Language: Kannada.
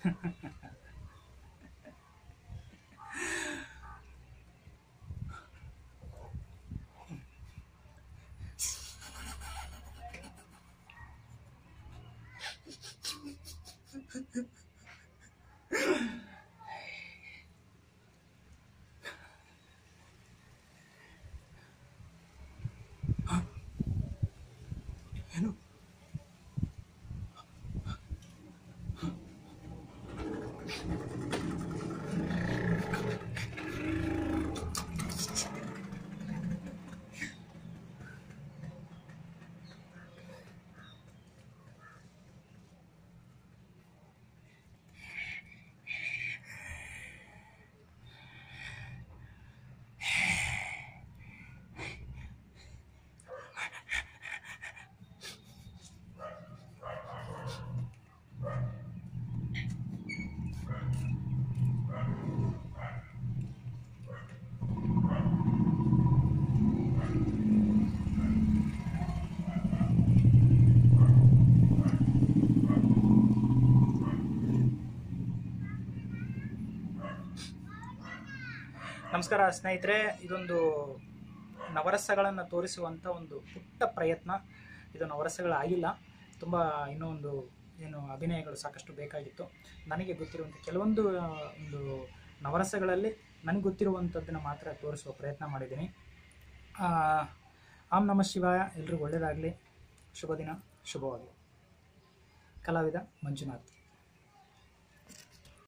ಏನು ನಮಸ್ಕಾರ ಸ್ನೇಹಿತರೆ ಇದೊಂದು ನವರಸಗಳನ್ನು ತೋರಿಸುವಂಥ ಒಂದು ಪುಟ್ಟ ಪ್ರಯತ್ನ ಇದು ನವರಸಗಳಾಗಿಲ್ಲ ತುಂಬ ಇನ್ನೂ ಒಂದು ಏನು ಅಭಿನಯಗಳು ಸಾಕಷ್ಟು ಬೇಕಾಗಿತ್ತು ನನಗೆ ಗೊತ್ತಿರುವಂಥ ಕೆಲವೊಂದು ಆ, ಒಂದು ನವರಸಗಳಲ್ಲಿ ನನಗೆ ಗೊತ್ತಿರುವಂಥದ್ದನ್ನು ಮಾತ್ರ ತೋರಿಸುವ ಪ್ರಯತ್ನ ಮಾಡಿದ್ದೀನಿ ಆ, ಆಂ ನಮ ಶಿವಾಯ ಎಲ್ರಿಗೂ ಒಳ್ಳೆಯದಾಗಲಿ ಶುಭ ದಿನ ಶುಭವಾಗಲಿ ಕಲಾವಿದ ಮಂಜುನಾಥ್